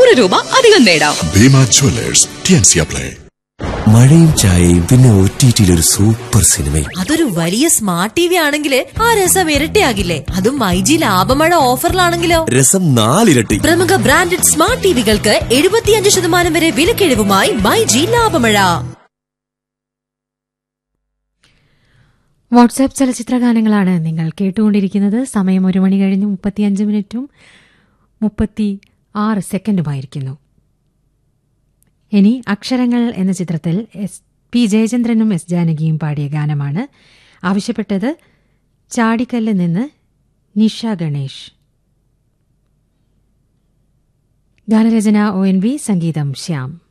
നൂറ് രൂപ അധികം നേടാം ഭീമ ജ്വല്ലേഴ്സ് ടിയൻസിയ പ്ലേ മഴയും ചായയും പിന്നെ ഒ ടി ഒരു സൂപ്പർ സിനിമയും അതൊരു വലിയ സ്മാർട്ട് ടി വി ആണെങ്കിൽ ആ രസം ഇരട്ടിയാകില്ലേ അതും മൈജി ലാഭമഴ ഓഫറിലാണെങ്കിലോ രസം നാലിരട്ടി പ്രമുഖ ബ്രാൻഡഡ് സ്മാർട്ട് ടിവികൾക്ക് എഴുപത്തിയഞ്ച് ശതമാനം വരെ വിലക്കിഴിവുമായി മൈജി ലാഭമഴ വാട്സാപ്പ് ചലച്ചിത്ര ഗാനങ്ങളാണ് നിങ്ങൾ കേട്ടുകൊണ്ടിരിക്കുന്നത് സമയം ഒരു മണി കഴിഞ്ഞ് മുപ്പത്തിയഞ്ച് മിനിറ്റും മുപ്പത്തി ആറ് സെക്കൻഡുമായിരിക്കുന്നു ഇനി അക്ഷരങ്ങൾ എന്ന ചിത്രത്തിൽ എസ് പി ജയചന്ദ്രനും എസ് ജാനകിയും പാടിയ ഗാനമാണ് ആവശ്യപ്പെട്ടത് ചാടിക്കല്ല് നിന്ന് നിഷ ഗണേഷ് ഗാനരചന ഒ എൻ വി സംഗീതം ശ്യാം